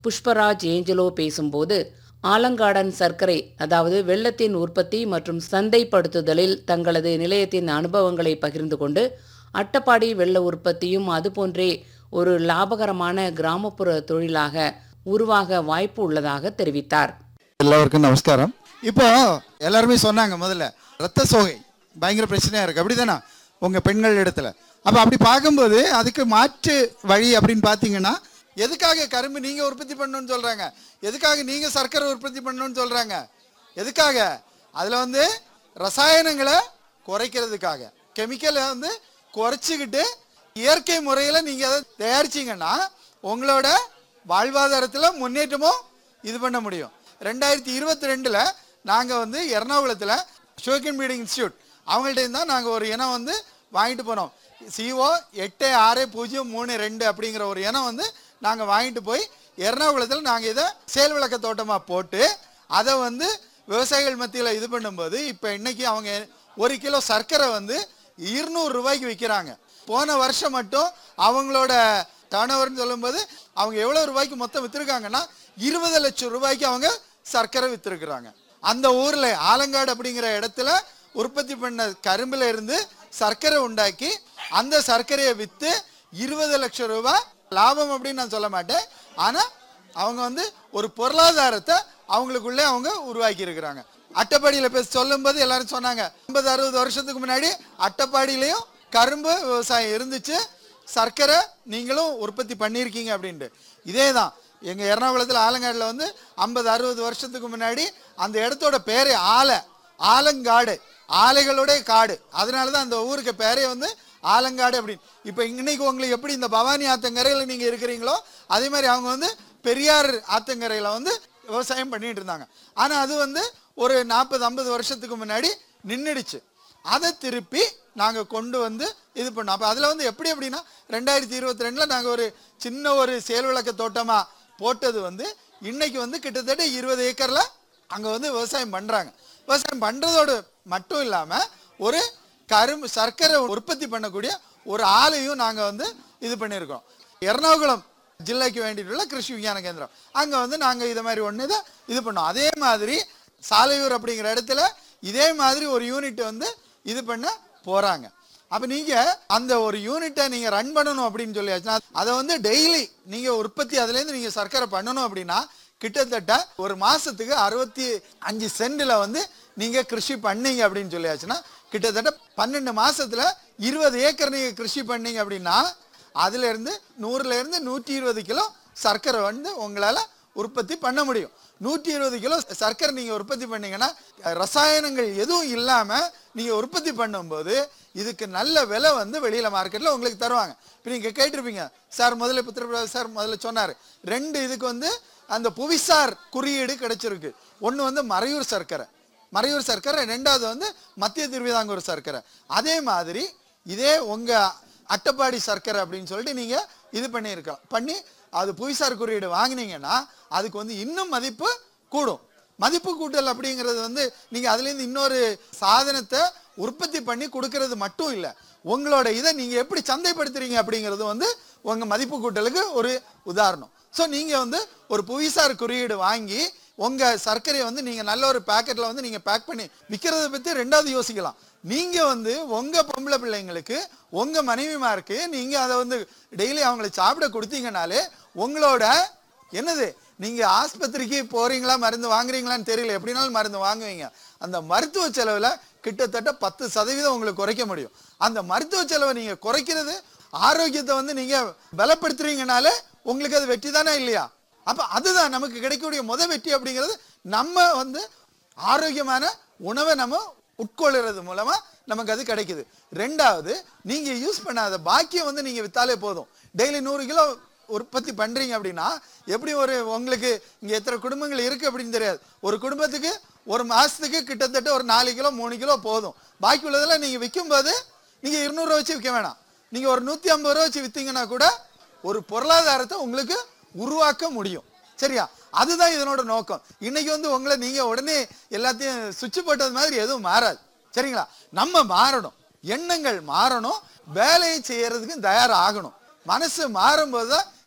Pushparaj Angelo பேசும்போது ஆலங்காடன் சர்க்கரை அதாவது வெள்ளத்தின் உற்பத்தி மற்றும் சந்தைப்படுத்துதலில் தங்களது நிலையத்தின் அனுபவங்களை பகிர்ந்து கொண்டு அட்டப்பாடி வெள்ள உற்பத்தியும் அதுபோன்றே ஒரு லாபகரமான கிராமப்புற தொழிலாக உருவாக வாய்ப்பு உள்ளதாக தெரிவித்தார் எல்லாருக்கும் நமஸ்காரம் இப்போ எல்லாருமே சொன்னாங்க முதல்ல ரத்த சோகை பயங்கர பிரச்சனையா இருக்கு அப்படிதானே உங்க பெண்கள் இடத்துல அப்ப அப்படி பார்க்கும்போது அதுக்கு மாற்று வழி அப்படின்னு பார்த்தீங்கன்னா எதுக்காக கரும்பு நீங்க உற்பத்தி பண்ணணும்னு சொல்றாங்க எதுக்காக நீங்க சர்க்கரை உற்பத்தி பண்ணணும்னு சொல்றாங்க எதுக்காக அதுல வந்து ரசாயனங்களை குறைக்கிறதுக்காக கெமிக்கலை வந்து குறைச்சிக்கிட்டு இயற்கை முறையில் நீங்கள் அதை தயாரிச்சீங்கன்னா உங்களோட வாழ்வாதாரத்தில் முன்னேற்றமும் இது பண்ண முடியும் ரெண்டாயிரத்தி இருபத்தி ரெண்டில் நாங்கள் வந்து எர்ணாகுளத்தில் ஷோக்கின் பீடிங் இன்ஸ்டியூட் அவங்கள்ட்ட தான் நாங்கள் ஒரு இனம் வந்து வாங்கிட்டு போனோம் சிஓ எட்டு ஆறு பூஜ்ஜியம் மூணு ரெண்டு அப்படிங்கிற ஒரு இனம் வந்து நாங்கள் வாங்கிட்டு போய் எர்ணாகுளத்தில் நாங்கள் இதை செயல் விளக்க தோட்டமாக போட்டு அதை வந்து விவசாயிகள் மத்தியில் இது பண்ணும்போது இப்போ இன்னைக்கு அவங்க ஒரு கிலோ சர்க்கரை வந்து இருநூறு ரூபாய்க்கு விற்கிறாங்க போன வருஷம் மட்டும் அவங்களோட டர்ன் ஓவர்னு சொல்லும்போது அவங்க எவ்வளோ ரூபாய்க்கு மொத்தம் விற்றுருக்காங்கன்னா இருபது லட்சம் ரூபாய்க்கு அவங்க சர்க்கரை விற்றுருக்குறாங்க அந்த ஊரில் ஆலங்காடு அப்படிங்கிற இடத்துல உற்பத்தி பண்ண கரும்புல இருந்து சர்க்கரை உண்டாக்கி அந்த சர்க்கரையை விற்று இருபது லட்சம் ரூபாய் லாபம் அப்படின்னு நான் சொல்ல மாட்டேன் ஆனால் அவங்க வந்து ஒரு பொருளாதாரத்தை அவங்களுக்குள்ளே அவங்க உருவாக்கி இருக்கிறாங்க அட்டப்பாடியில் பேச சொல்லும்போது எல்லாரும் சொன்னாங்க ஐம்பது அறுபது வருஷத்துக்கு முன்னாடி அட்டப்பாடியிலையும் கரும்பு விவசாயம் இருந்துச்சு சர்க்கரை நீங்களும் உற்பத்தி பண்ணியிருக்கீங்க அப்படின்ட்டு இதே தான் எங்கள் எர்ணாகுளத்தில் ஆலங்காடில் வந்து ஐம்பது அறுபது வருஷத்துக்கு முன்னாடி அந்த இடத்தோட பேரே ஆலை ஆலங்காடு ஆலைகளுடைய காடு அதனால தான் அந்த ஊருக்கு பேரே வந்து ஆலங்காடு அப்படின்னு இப்போ இன்னைக்கு உங்களுக்கு எப்படி இந்த பவானி ஆத்தங்கரையில் நீங்கள் இருக்கிறீங்களோ அதே மாதிரி அவங்க வந்து பெரியார் ஆத்தங்கரையில் வந்து விவசாயம் பண்ணிட்டு இருந்தாங்க ஆனால் அது வந்து ஒரு நாற்பது ஐம்பது வருஷத்துக்கு முன்னாடி நின்றுடுச்சு அதை திருப்பி நாங்கள் கொண்டு வந்து இது பண்ணோம் அப்போ அதில் வந்து எப்படி அப்படின்னா ரெண்டாயிரத்தி இருபத்தி ரெண்டில் நாங்கள் ஒரு சின்ன ஒரு செயல் விளக்க தோட்டமாக போட்டது வந்து இன்னைக்கு வந்து கிட்டத்தட்ட இருபது ஏக்கரில் அங்கே வந்து விவசாயம் பண்ணுறாங்க விவசாயம் பண்ணுறதோடு மட்டும் இல்லாமல் ஒரு கரும்பு சர்க்கரை உற்பத்தி பண்ணக்கூடிய ஒரு ஆலையும் நாங்கள் வந்து இது பண்ணியிருக்கோம் எர்ணாகுளம் ஜில்லைக்கு வேண்டிയിട്ടുள்ள கிருஷி விஞ்ஞான கேந்திரம் அங்கே வந்து நாங்கள் இதை மாதிரி ஒன்று இதை இது பண்ணோம் அதே மாதிரி சாலையூர் அப்படிங்கிற இடத்துல இதே மாதிரி ஒரு யூனிட் வந்து இது பண்ண போகிறாங்க அப்போ நீங்கள் அந்த ஒரு யூனிட்டை நீங்கள் ரன் பண்ணணும் அப்படின்னு சொல்லியாச்சுன்னா அதை வந்து டெய்லி நீங்கள் உற்பத்தி அதுலேருந்து நீங்கள் சர்க்கரை பண்ணணும் அப்படின்னா கிட்டத்தட்ட ஒரு மாசத்துக்கு அறுபத்தி அஞ்சு சென்டில் வந்து நீங்கள் கிருஷி பண்ணீங்க அப்படின்னு சொல்லியாச்சுன்னா கிட்டத்தட்ட பன்னெண்டு மாசத்துல இருபது ஏக்கர் நீங்கள் கிருஷி பண்ணீங்க அப்படின்னா அதுல இருந்து நூறுல இருந்து நூற்றி இருபது கிலோ சர்க்கரை வந்து உங்களால் உற்பத்தி பண்ண முடியும் நூற்றி இருபது கிலோ சர்க்கரை நீங்கள் உற்பத்தி பண்ணீங்கன்னா ரசாயனங்கள் எதுவும் இல்லாமல் நீங்கள் உற்பத்தி பண்ணும்போது இதுக்கு நல்ல விலை வந்து வெளியில் மார்க்கெட்டில் உங்களுக்கு தருவாங்க இப்போ நீங்கள் கேட்டிருப்பீங்க சார் முதல்ல புத்திர சார் முதல்ல சொன்னார் ரெண்டு இதுக்கு வந்து அந்த புவிசார் குறியீடு கிடைச்சிருக்கு ஒன்று வந்து மறையூர் சர்க்கரை மறையூர் சர்க்கரை ரெண்டாவது வந்து மத்திய திருவிதாங்கூர் சர்க்கரை அதே மாதிரி இதே உங்கள் அட்டப்பாடி சர்க்கரை அப்படின்னு சொல்லிட்டு நீங்கள் இது பண்ணியிருக்கலாம் பண்ணி அது புவிசார் குறியீடு வாங்கினீங்கன்னா அதுக்கு வந்து இன்னும் மதிப்பு கூடும் மதிப்பு கூட்டல் அப்படிங்கிறது வந்து நீங்கள் அதுலேருந்து இன்னொரு சாதனத்தை உற்பத்தி பண்ணி கொடுக்கறது மட்டும் இல்லை உங்களோட இதை நீங்கள் எப்படி சந்தைப்படுத்துறீங்க அப்படிங்கிறது வந்து உங்கள் மதிப்பு கூட்டலுக்கு ஒரு உதாரணம் ஸோ நீங்கள் வந்து ஒரு புவிசார் குறியீடு வாங்கி உங்கள் சர்க்கரையை வந்து நீங்கள் நல்ல ஒரு பேக்கெட்டில் வந்து நீங்கள் பேக் பண்ணி விற்கிறத பற்றி ரெண்டாவது யோசிக்கலாம் நீங்கள் வந்து உங்கள் பொம்பளை பிள்ளைங்களுக்கு உங்கள் மனைவிமாருக்கு நீங்கள் அதை வந்து டெய்லி அவங்கள சாப்பிட கொடுத்தீங்கனாலே உங்களோட என்னது நீங்கள் ஆஸ்பத்திரிக்கு போகிறீங்களா மருந்து வாங்குறீங்களான்னு தெரியல எப்படினாலும் மருந்து வாங்குவீங்க அந்த மருத்துவ செலவில் கிட்டத்தட்ட பத்து சதவீதம் உங்களுக்கு குறைக்க முடியும் அந்த மருத்துவ செலவை நீங்கள் குறைக்கிறது ஆரோக்கியத்தை வந்து நீங்கள் பலப்படுத்துறீங்கனாலே உங்களுக்கு அது வெற்றி தானே இல்லையா அப்போ அதுதான் நமக்கு கிடைக்கக்கூடிய முத வெற்றி அப்படிங்கிறது நம்ம வந்து ஆரோக்கியமான உணவை நம்ம உட்கொள்ளுறது மூலமா நமக்கு அது கிடைக்குது ரெண்டாவது நீங்க யூஸ் பண்ணாத பாக்கியம் வந்து நீங்க வித்தாலே போதும் டெய்லி நூறு கிலோ உற்பத்தி பண்றீங்க அப்படின்னா எப்படி ஒரு உங்களுக்கு இங்க எத்தனை குடும்பங்கள் இருக்கு அப்படின்னு தெரியாது ஒரு குடும்பத்துக்கு ஒரு மாசத்துக்கு கிட்டத்தட்ட ஒரு நாலு கிலோ மூணு கிலோ போதும் பாக்கி உள்ளதெல்லாம் நீங்க விற்கும்போது நீங்க இருநூறுவா வச்சு விற்க வேணாம் நீங்க ஒரு நூத்தி ஐம்பது ரூபா வச்சு வித்தீங்கன்னா கூட ஒரு பொருளாதாரத்தை உங்களுக்கு உருவாக்க முடியும் சரியா அதுதான் இதனோட நோக்கம் இன்னைக்கு வந்து உங்களை நீங்க உடனே எல்லாத்தையும் சுவிட்ச் போட்டது மாதிரி எதுவும் மாறாது சரிங்களா நம்ம மாறணும் எண்ணங்கள் மாறணும் வேலையை செய்யறதுக்கு தயாராகணும் மனசு மாறும்போது தான்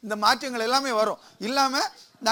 இந்த மாற்றங்கள் எல்லாமே வரும் இல்லாமல்